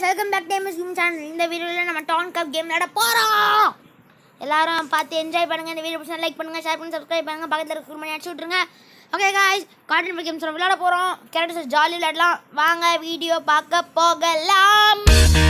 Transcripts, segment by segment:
guys welcome back டேமஸ் game channel இந்த வீடியோவில் நம்ம டவுன் கப் கேம் விளையாட போகிறோம் எல்லாரும் பார்த்து என்ஜாய் பண்ணுங்க இந்த வீடியோ பிடிச்சா லைக் பண்ணுங்க ஷேர் பண்ணி சப்ஸ்கிரைப் பண்ணுங்க பக்கத்தில் இருக்கிற மணி அடிச்சு விட்ருங்க ஓகே காய்ஸ் கார்ட்டூன் கேம்ஸ் விளையாட போகிறோம் கேரக்டர்ஸ் ஜாலி விளையாடலாம் வாங்க வீடியோ பார்க்க போகலாம்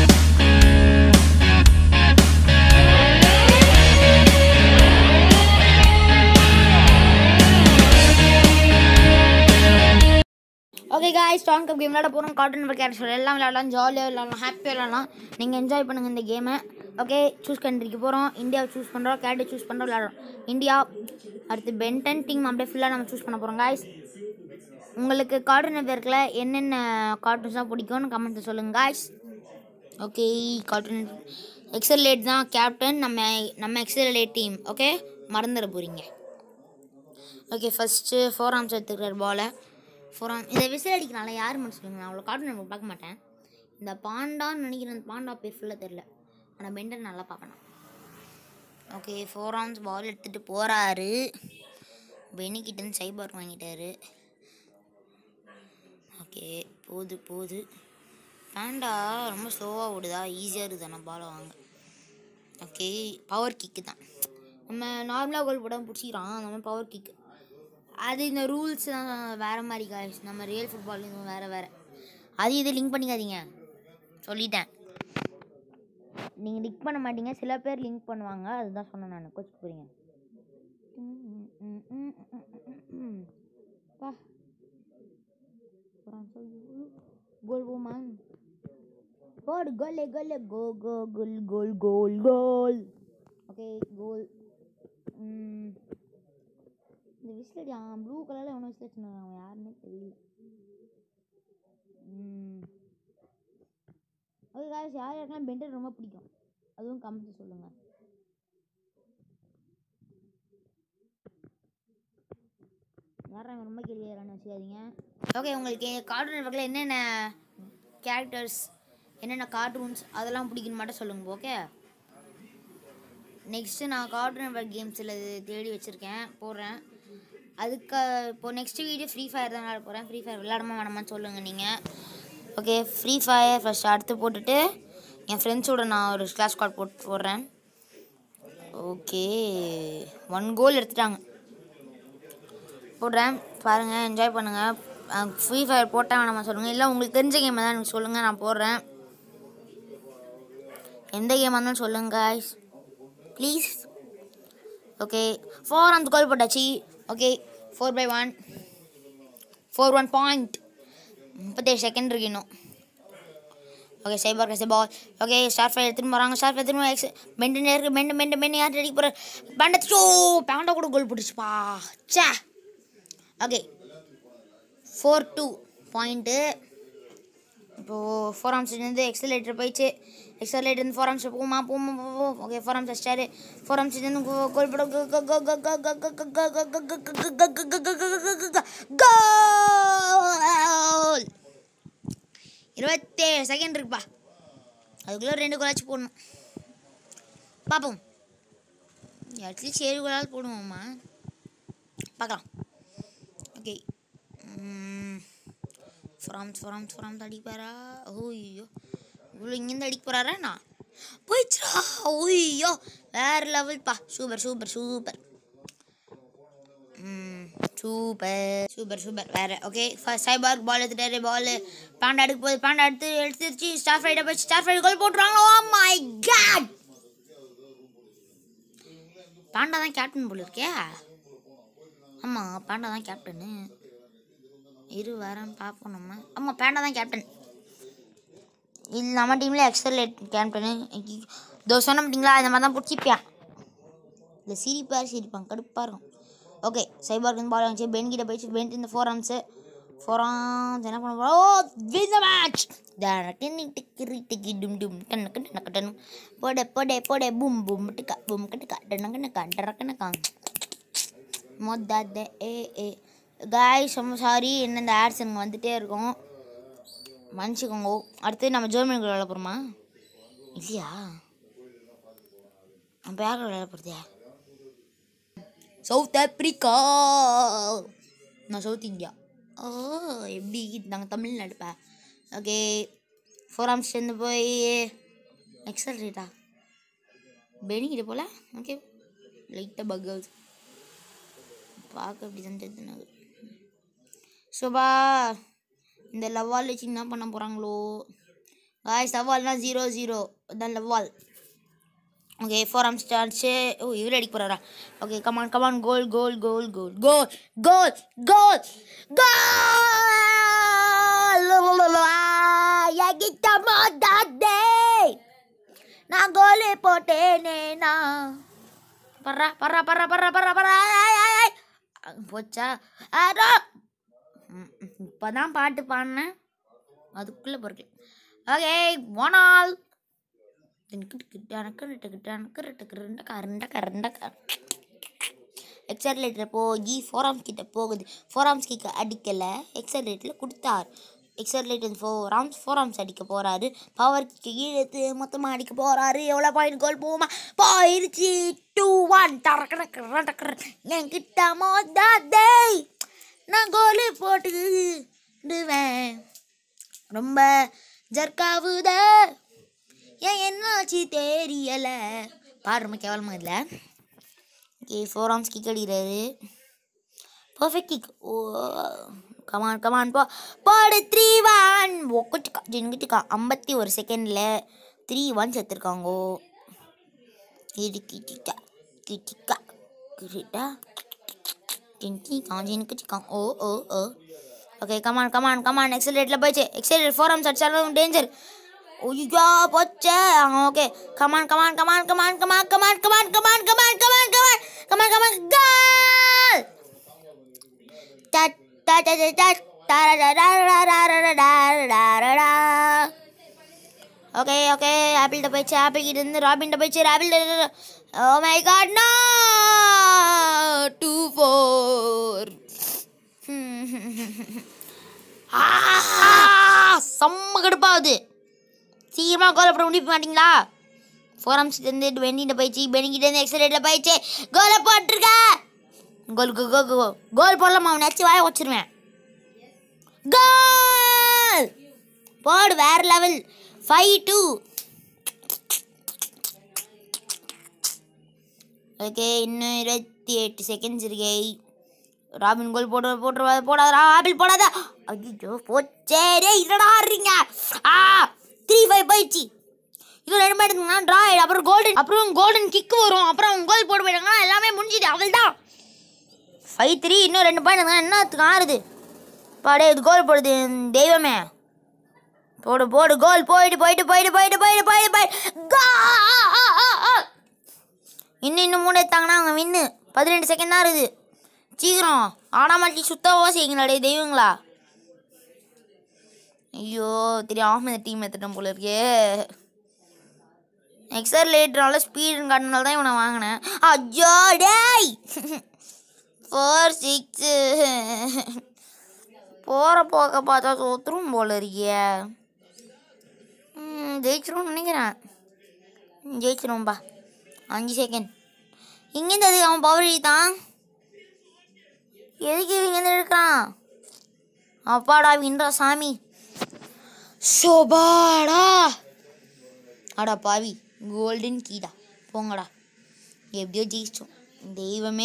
okay guys toon cup game விளையாட போகிறோம் கார்ட்டூன் கேரக்டர் எல்லாம் விளையாடலாம் ஜாலியாக விளையாடலாம் ஹாப்பியாக விளையாடலாம் நீங்கள் என்ஜாய் பண்ணுங்கள் இந்த கேமை ஓகே சூஸ் கண்ட்ரிக்கு போகிறோம் இந்தியாவை சூஸ் பண்ணுறோம் கேரட்டை சூஸ் பண்ணுறோம் விளையாடுறோம் இந்தியா அடுத்து பென்டன் டீம் அப்படியே ஃபுல்லாக நம்ம சூஸ் பண்ண போகிறோம் காய்ஸ் உங்களுக்கு கார்ட்டூன் நெட்ஒர்க்கில் என்னென்ன கார்ட்டூன்ஸ்லாம் பிடிக்கும்னு கமெண்ட்டில் சொல்லுங்கள் காய்ஸ் ஓகே கார்ட்டூன் எக்ஸலேட் தான் கேப்டன் நம்ம நம்ம எக்ஸலேட் டீம் ஓகே மறந்துட போகிறீங்க ஓகே ஃபஸ்ட்டு ஃபோர் ஆர்ம்ஸ் எடுத்துக்கிறார் பாலை ஃபோர் ஆர்ம் இதை விசில் அடிக்கிறாங்களா யார் மட்டும் சொல்லுங்க நான் அவ்வளோ கார்ட்டூன் நம்ம பார்க்க மாட்டேன் இந்த பாண்டான்னு நினைக்கிறேன் அந்த பாண்டா பேர் ஃபுல்லாக தெரில ஆனால் பெண்டர் நல்லா பார்க்கணும் ஓகே ஃபோர் ஆர்ம்ஸ் பால் எடுத்துகிட்டு போகிறாரு பெனிக்கிட்டேருந்து சைபர் வாங்கிட்டாரு ஓகே போகுது போகுது பேண்டா ரொம்ப ஸ்லோவாக ஓடுதா ஈஸியாக இருக்குது ஆனால் பாலை வாங்க ஓகே பவர் கிக்கு தான் நம்ம நார்மலாக கோல் போடாமல் பிடிச்சிக்கிறான் அந்த மாதிரி பவர் கிக்கு அது இந்த ரூல்ஸ் தான் வேறு மாதிரி காய்ஸ் நம்ம ரியல் ஃபுட்பால் இதுவும் வேறு வேறு அது இது லிங்க் பண்ணிக்காதீங்க சொல்லிட்டேன் நீங்கள் லிங்க் பண்ண மாட்டீங்க சில பேர் லிங்க் பண்ணுவாங்க அதுதான் சொன்னேன் நான் கோச்சு போகிறீங்க கோல் போமான் போடு கோலே கோலே கோ கோ கோல் கோல் கோல் கோல் ஓகே கோல் இந்த விசிலடி அவன் ப்ளூ கலரில் எவனோ விசில் வச்சுருந்தான் அவன் யாருன்னே தெரியல ஓகே காய்ஸ் யார் யாருக்கெல்லாம் பெண்டர் ரொம்ப பிடிக்கும் அதுவும் கமெண்ட் சொல்லுங்கள் யாரும் இவன் ரொம்ப கேள்வி யாரான்னு வச்சுக்காதீங்க ஓகே உங்களுக்கு கார்ட்டூன் நெட்ஒர்க்கில் என்னென்ன கேரக்டர்ஸ் என்னென்ன கார்ட்டூன்ஸ் அதெல்லாம் பிடிக்குன்னு மட்டும் சொல்லுங்க ஓகே நெக்ஸ்ட்டு நான் கார்ட்டூன் நெட்ஒர்க் கேம்ஸில் தேடி வச்சுருக்கேன் போடுறேன் அதுக்கு இப்போது நெக்ஸ்ட் வீடியோ ஃப்ரீ ஃபயர் தான் விளாட போகிறேன் ஃப்ரீ ஃபயர் விளாடாம வேணாமான்னு சொல்லுங்கள் நீங்கள் ஓகே ஃப்ரீ ஃபயர் ஃபஸ்ட் அடுத்து போட்டுட்டு என் ஃப்ரெண்ட்ஸோட நான் ஒரு கிளாஸ் கார்டு போட்டு போடுறேன் ஓகே ஒன் கோல் எடுத்துட்டாங்க போடுறேன் பாருங்கள் என்ஜாய் பண்ணுங்கள் ஃப்ரீ ஃபயர் போட்டால் வேணாமா சொல்லுங்கள் இல்லை உங்களுக்கு தெரிஞ்ச கேம் தான் எனக்கு சொல்லுங்கள் நான் போடுறேன் எந்த கேமாக இருந்தாலும் சொல்லுங்கள் guys ப்ளீஸ் ஓகே ஃபோர் அந்த கோல் போட்டாச்சு okay four by one four one point முப்பத்தேழு செகண்ட் இருக்கு இன்னும் ஓகே சைபர் கசை பால் ஓகே ஸ்டார் ஃபைவ் எடுத்துன்னு போகிறாங்க ஸ்டார் ஃபைவ் எடுத்துன்னு எக்ஸ் பெண்டு நேருக்கு பெண்டு பெண்டு பெண்டு யார் ரெடி போகிற பேண்டா சோ பேண்டா கூட கோல் போட்டுச்சுப்பா சே ஓகே ஃபோர் டூ பாயிண்ட்டு இப்போது ஃபோர் ஆம்ஸ்லேருந்து எக்ஸலேட்டர் போயிடுச்சு எக்ஸலேட்டர் ஃபோர் ஆம்ஸ் போகுமா போமா போவோம் ஓகே ஃபோர் ஆம்ஸ் அடிச்சாரு ஃபோர் ஆம்ஸ்லேருந்து கோல் போட கோல் இருபத்தேழு செகண்ட் இருக்குப்பா அதுக்குள்ளே ரெண்டு கோலாச்சும் போடணும் பார்ப்போம் அட்லீஸ்ட் ஏழு கோலால் போடுவோம்மா பார்க்கலாம் ஓகே ஃப்ராம்ஸ் ஃப்ராம்ஸ் ஃப்ராம்ஸ் அடிப்பாரா ஓய்யோ இவ்வளோ இங்கேருந்து அடிக்க போகிறாரா நான் போயிடுச்சுடா ஓய்யோ வேறு லெவல்ப்பா super super super super super super வேறு ஓகே ஃபர்ஸ்ட் சைபார்க் பால் எடுத்துட்டாரு பால் பாண்டா எடுக்க போகுது பாண்டா எடுத்து எடுத்துருச்சு ஸ்டார் ஃபைட்டை போய் ஸ்டார் ஃபைட் கோல் போட்டுருவாங்க ஓ மை காட் பாண்டா தான் கேப்டன் போல இருக்கே ஆமாம் பாண்டா தான் கேப்டனு இரு வரேன் பார்ப்போம் நம்ம ஆமாம் பேண்டா தான் கேப்டன் இது நம்ம டீமில் எக்ஸலேட் கேப்டனு இதோ சொன்ன மாட்டிங்களா இந்த மாதிரி தான் பிடிச்சிப்பேன் இல்லை சிரிப்பார் சிரிப்பாங்க கடுப்பாக இருக்கும் ஓகே சைபருக்கு பால் வாங்கிச்சு பென் கிட்ட போயிடுச்சு பென் இந்த ஃபோர் ஆம்ஸு ஃபோர் ஆம்ஸ் என்ன பண்ண போகிறோம் ஓ வின் த மேட்ச் டிக்கி டிக்கி டும் டும் டன்னு டன்னு டன்னு போட போட போட பூம் பூம் டிக்கா பூம் கட்டுக்கா டனக்கண்ணக்கா டரக்கண்ணக்கா மொத்த ஏ ஏ காய்ஸ் ரொம்ப சாரி என்ன இந்த ஆட்ஸ் எனக்கு வந்துகிட்டே இருக்கும் மன்னிச்சுக்கோங்க அடுத்து நம்ம ஜெர்மனிக்கு விளையாட போகிறோமா இல்லையா நம்ம யார் விளையாட போகிறதே சவுத் ஆப்பிரிக்கா நான் சவுத் இந்தியா ஓ எப்படி நாங்கள் தமிழ்நாடுப்பா ஓகே ஃபோர் ஆர்ம்ஸ் சேர்ந்து போய் எக்ஸல்ரேட்டா பெனிக்கிட்ட போல ஓகே லைட்டாக பக் ஆகுது பார்க்க அப்படி தான் தெரிஞ்சு சோபா இந்த லவால் வச்சு என்ன பண்ண போகிறாங்களோ காய்ஸ் லவால்னா ஜீரோ ஜீரோ தான் லவால் okay four arm starts oh இவர் அடிக்க போகிறாரா okay come on come on goal goal goal goal goal goal goal goal என்கிட்ட மோதாதே நான் கோலு போட்டேனே நான் பர்றா பர்றா பர்றா பர்றா பர்றா பர்றா ஆய், ஆய், ஆய். அங்க போச்சா அரோ இப்போ தான் பாட்டு பாடினேன் அதுக்குள்ளே பொருள் ஓகே ஒன் ஆல் எக்ஸர்லேட்டர் போய் ஃபோராம்ஸ் கிட்ட போகுது ஃபோராம்ஸ் கிட்ட அடிக்கலை எக்ஸர்லேட்டரில் கொடுத்தார் accelerator four arms four arms அடிக்க போகிறாரு பவர் கிட்ட இழுத்து மொத்தமாக அடிக்க போகிறாரு எவ்வளோ பாயிண்ட் கோல் போகுமா போயிருச்சு டூ ஒன் டரக்கட டக்கர் என்கிட்ட மோதாதே நான் கோலு போட்டுடுவேன் ரொம்ப ஜர்க்காவுதா ஏன் என்னாச்சு தெரியல பாரு ரொம்ப கேவலமாக இல்லை ஓகே ஃபோர் ஆர்ம்ஸ் கிக் அடிக்கிறாரு perfect kick oh come on come on போ போடு த்ரீ ஒன் ஒக்கச்சுக்கா ஜின்கிட்டுக்கா ஐம்பத்தி ஒரு செகண்டில் த்ரீ ஒன் செத்துருக்காங்கோ இது கிட்டிக்கா கிட்டிக்கா கிட்டா ஜின்கிக்கா ஜின்கிட்டிக்கா oh oh oh okay come on come on come on எக்ஸலேட்டில் போயிடுச்சு எக்ஸலேட் ஃபோர் ஆர்ம்ஸ் அடிச்சாலும் டேஞ்சர் ஐயோ போச்சே okay come on come on come on come on come on come on come on come on come on come on come on come on come on goal டட் டட் டட் டட் ஓகே ஓகே ஆப்பிள்கிட்ட போயிடுச்சு ஆப்பிள் கிட்ட இருந்து ராபின்கிட்ட போயிடுச்சு ராபிள் oh my god no two four செம்ம கடுப்பாகுது சீக்கிரமாக கோலை போட முடிய மாட்டீங்களா ஃபோர் ஆம்ஸ்லேருந்து டுவெண்ட்டியில் போயிடுச்சு பெனிக்கிட்டேருந்து எக்ஸலேட்டில் போயிடுச்சு கோலை போட்டிருக்க கோல் கோ கோ கோ கோல் போடலாமா அவன் நச்சு வாய வச்சிருவேன் கோல் போடு வேற லெவல் ஃபைவ் டூ ஓகே இன்னும் இருபத்தி எட்டு செகண்ட்ஸ் இருக்கே ராபின் கோல் போட போட்டு போடாதா ஆப்பிள் போடாதா ஐயோ போச்சே டேய் இதடா ஆடுறீங்க ஆ த்ரீ ஃபைவ் போயிடுச்சு இது ரெண்டு பேர் எடுத்துங்கன்னா ட்ரா ஆயிடும் அப்புறம் கோல்டன் அப்புறம் கோல்டன் கிக் வரும் அப்புறம் அவங்க கோல் போட்டு போயிட்டாங்கன்னா எல்லாமே முடிஞ்சிடு அவள் தான் ஃபைவ் த்ரீ இன்னும் ரெண்டு பாயிண்ட் இருந்தால் என்னத்துக்கு ஆறுது பாடே இது கோல் போடுது தெய்வமே போடு போடு கோல் போயிட்டு போயிட்டு போயிட்டு போயிட்டு போயிட்டு போயிட்டு போயிட்டு கோல் இன்னும் இன்னும் மூணு எடுத்தாங்கன்னா அவங்க வின்னு பதினெட்டு செகண்ட் தான் இருக்குது சீக்கிரம் ஆடாமாட்டி சுத்தவா செய்யுங்களாடே தெய்வங்களா ஐயோ தெரியாம இந்த டீம் எடுத்துட்டோம் போல இருக்கே எக்ஸர் லேட்னால ஸ்பீடுன்னு காட்டினால தான் இவனை வாங்கினேன் ஐயோ டேய் ஃபோர் சிக்ஸு போகிற போக்க பார்த்தா தோத்துரும் போல இருக்கிய ஜெயிச்சிரும்னு நினைக்கிறேன் ம், ஜெயிச்சிரும்பா அஞ்சு செகண்ட் இங்கேருந்து அது அவன் பவர் தான் எதுக்கு இவங்க இருக்கான் அப்பாடா வின்றா சாமி சோபாடா அடா பாவி கோல்டன் கீடா போங்கடா எப்படியோ ஜெயிச்சிட்டோம் தெய்வமே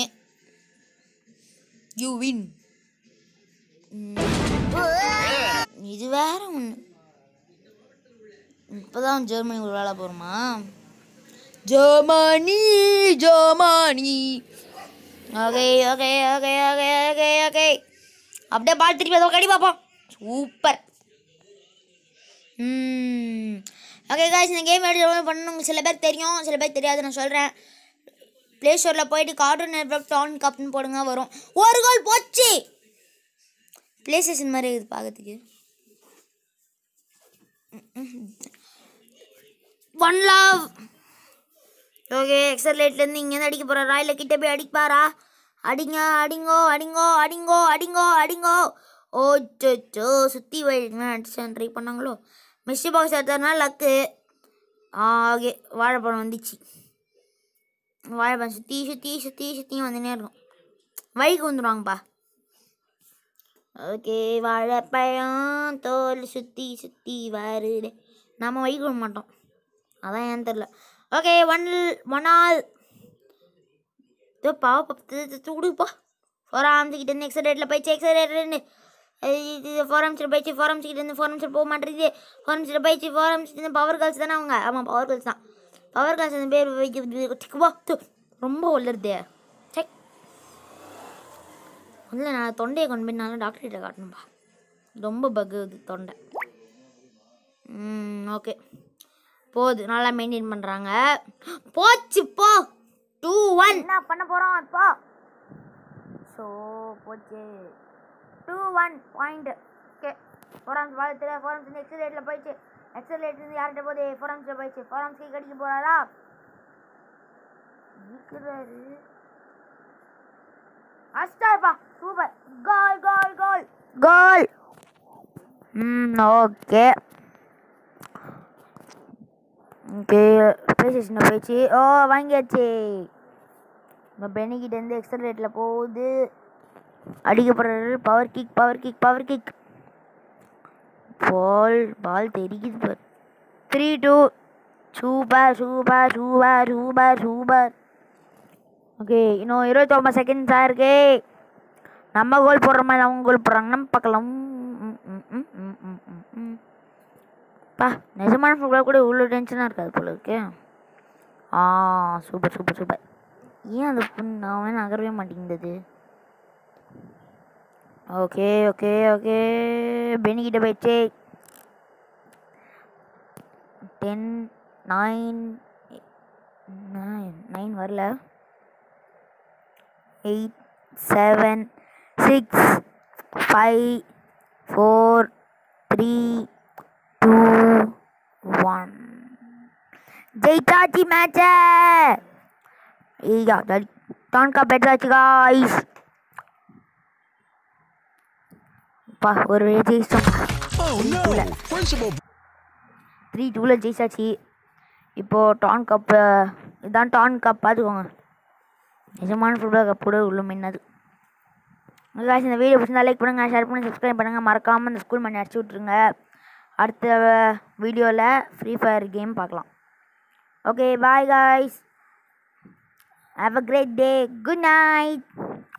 யூ வின் இது வேற ஒன்று இப்போதான் ஜெர்மனி ஒரு வேலை போகிறோமா Germany Germany okay okay okay okay okay okay அப்படியே பால் திருப்பி அதை கடி பார்ப்போம் சூப்பர் ஓகே காய்ஸ் இந்த கேம் எப்படி பண்ணணும் சில பேர் தெரியும் சில பேர் தெரியாது நான் சொல்கிறேன் ப்ளே ஸ்டோரில் போயிட்டு கார்ட்டூன் நெட்ஒர்க் டான் கப்னு போடுங்க வரும் ஒரு கோல் போச்சு ப்ளே ஸ்டேஷன் மாதிரி இருக்குது பார்க்கறதுக்கு ஒன் லவ் ஓகே எக்ஸர்லேட்லேருந்து இங்கேருந்து அடிக்க போகிற ராயில கிட்ட போய் அடிப்பாரா அடிங்க அடிங்கோ அடிங்கோ அடிங்கோ அடிங்கோ அடிங்கோ ஓ சோ சுற்றி வழிங்களா அடிச்சு ட்ரை பண்ணாங்களோ மிஸ்டி பாக்ஸ் எடுத்ததுனால லக்கு ஓகே வாழைப்பழம் வந்துச்சு வாழைப்பழம் சுற்றி சுற்றி சுற்றி சுற்றி வந்துனே இருக்கும் வழிக்கு வந்துடுவாங்கப்பா ஓகே வாழைப்பழம் தோல் சுற்றி சுற்றி வருது நம்ம வைக்க மாட்டோம் அதான் ஏன்னு தெரில ஓகே ஒன் ஒன் ஆல் இதோ பாவ பத்து துடுப்பா ஃபோர் ஆம்ஸ்கிட்ட இருந்து எக்ஸலேட்டில் போயிடுச்சு எக்ஸலேட்லேருந்து இது ஃபோர் ஆம்ஸில் போயிடுச்சு ஃபோர் ஆம்ஸ்கிட்ட இருந்து ஃபோர் ஆம்ஸில் போக மாட்டேங்குது ஃபோர் ஆம்ஸில் போயிடுச்சு ஃபோர் ஆம்ஸ்கிட்ட பவர் கேர்ள்ஸ் தானே அவங்க ஆமாம் பவர் கேர்ள்ஸ் தான் பவர் கேர்ள்ஸ் அந்த பேர் வைக்க ரொம்ப உள்ளுருதே செக் இல்லை நான் தொண்டையை கொண்டு போய் நான் டாக்டர்கிட்ட காட்டணும்பா ரொம்ப பக்கு இது தொண்டை ம் ஓகே போகுது நல்லா மெயின்டைன் பண்ணுறாங்க போச்சு போ டூ ஒன் என்ன பண்ண போகிறோம் இப்போ ஸோ போச்சு two one point okay four arms வாழ்த்துல ஃபோராம்ஸ் எக்ஸலேட்டில் போயிடுச்சு எக்ஸலேட்லேருந்து யார்கிட்ட போகுது ஃபோராம்ஸில் போயிடுச்சு ஃபோராம்ஸ்க்கு கடிக்க போகிறாரா இருக்கிறாரு அஸ்டாப்பா சூப்பர் கோல் கோல் கோல் கோல் ம் ஓகே ஓகே ப்ளே ஸ்டேஷனில் போயிடுச்சு ஓ வாங்கியாச்சு இப்போ பெனிக்கிட்டேருந்து எக்ஸ்ட்ரா ரேட்டில் போகுது அடிக்கப்படுறது power kick power kick power kick ball ball தெரிக்குது பார் three two super super super super super okay இன்னும் இருபத்தொம்பது செகண்ட்ஸ் ஆயிருக்கு நம்ம கோல் போடுற மாதிரி அவங்க கோல் போடுறாங்கன்னு பார்க்கலாம் ம், ம், ம், ம், ம், ம், ம். பா நிஜமான ஃபுட்பால் கூட இவ்வளோ டென்ஷனாக இருக்காது போல இருக்கு ஆ சூப்பர் சூப்பர் சூப்பர் ஏன் அந்த பொண்ணு அவன் நகரவே மாட்டேங்குது ஓகே ஓகே ஓகே பெனிக்கிட்ட போயிடுச்சு டென் நைன் நைன் நைன் வரல eight seven six five four three two one ஜெயிச்சாச்சு மேட்ச ஐயா டான் கப் எடுத்தாச்சு காய்ஸ் பா ஒரு வழியா ஜெயிச்சிட்டோம் Oh no! Principal த்ரீ டூவில் ஜெயிச்சாச்சு இப்போது டான் கப்பு இதான் டான் கப் பார்த்துக்கோங்க நிஜமான ஃபுட்பால் கப்போட உள்ள மின்னது guys இந்த வீடியோ பிடிச்சிருந்தா லைக் பண்ணுங்கள் ஷேர் பண்ணுங்கள் சப்ஸ்கிரைப் பண்ணுங்கள் மறக்காமல் இந்த ஸ்கூல் மணி அடிச்சு விட்ருங்க அடுத்த வீடியோவில் ஃப்ரீ ஃபயர் கேம் பார்க்கலாம் okay bye guys have a great day good night